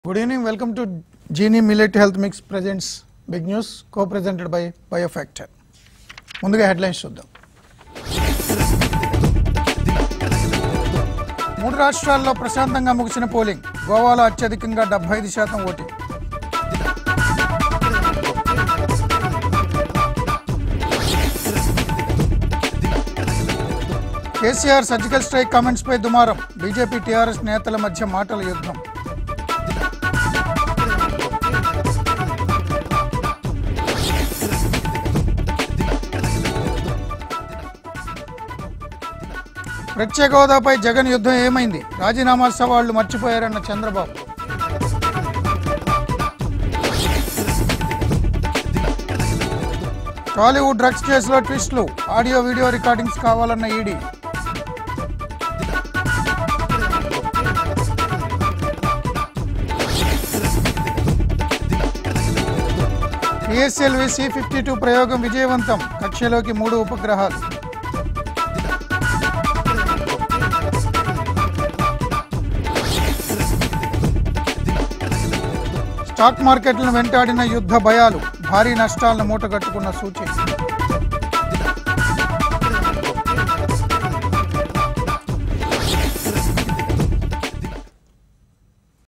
Good evening. Welcome to Genie Millet Health Mix presents Big News, co-presented by Biofactor. ముందుగా headlines చూద్దాం మూడు రాష్ట్రాల్లో ప్రశాంతంగా ముగిసిన పోలింగ్ గోవాలో అత్యధికంగా డెబ్బై ఐదు శాతం voting KCR surgical strike comments పై దుమారం బీజేపీ టీఆర్ఎస్ నేతల మధ్య మాటల యుద్ధం ప్రత్యేక హోదాపై జగన్ యుద్ధం ఏమైంది రాజీనామా సవాళ్లు మర్చిపోయారన్న చంద్రబాబు టాలీవుడ్ డ్రగ్స్ కేసులో ట్విస్టులు ఆడియో వీడియో రికార్డింగ్స్ కావాలన్న ED PSLV C fifty two ప్రయోగం విజయవంతం కక్షలోకి మూడు ఉపగ్రహాలు స్టాక్ మార్కెట్లను వెంటాడిన యుద్ధ భయాలు భారీ నష్టాలను మూటగట్టుకున్న సూచి